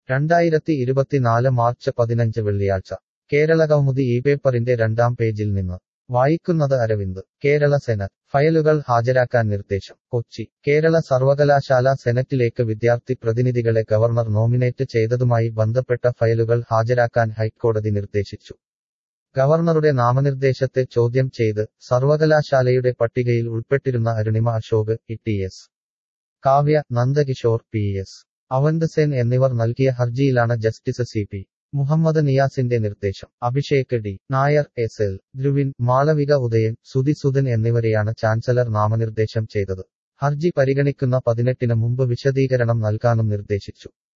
രണ്ടായിരത്തി ഇരുപത്തിനാല് മാർച്ച് പതിനഞ്ച് വെള്ളിയാഴ്ച കേരള കൗമുദി ഈ പേപ്പറിന്റെ രണ്ടാം പേജിൽ നിന്ന് വായിക്കുന്നത് അരവിന്ദ് കേരള സെനറ്റ് ഫയലുകൾ ഹാജരാക്കാൻ നിർദ്ദേശം കൊച്ചി കേരള സർവകലാശാല സെനറ്റിലേക്ക് വിദ്യാർത്ഥി പ്രതിനിധികളെ ഗവർണർ നോമിനേറ്റ് ചെയ്തതുമായി ബന്ധപ്പെട്ട ഫയലുകൾ ഹാജരാക്കാൻ ഹൈക്കോടതി നിർദ്ദേശിച്ചു ഗവർണറുടെ നാമനിർദ്ദേശത്തെ ചോദ്യം ചെയ്ത് സർവകലാശാലയുടെ പട്ടികയിൽ ഉൾപ്പെട്ടിരുന്ന Arunima Ashok E T S Kavya Nandakishore P S Avanth Sen എന്നിവർ നൽകിയ ഹർജിയിലാണ് ജസ്റ്റിസ് സി പി മുഹമ്മദ് നിയാസിന്റെ നിർദ്ദേശം Abhishek D Nair S L Dhruvin Malavika Udayan Sudhi Sudhan എന്നിവരെയാണ് ചാൻസലർ നാമനിർദ്ദേശം ചെയ്തത് ഹർജി പരിഗണിക്കുന്ന പതിനെട്ടിന് മുമ്പ് വിശദീകരണം നൽകാനും നിർദ്ദേശിച്ചു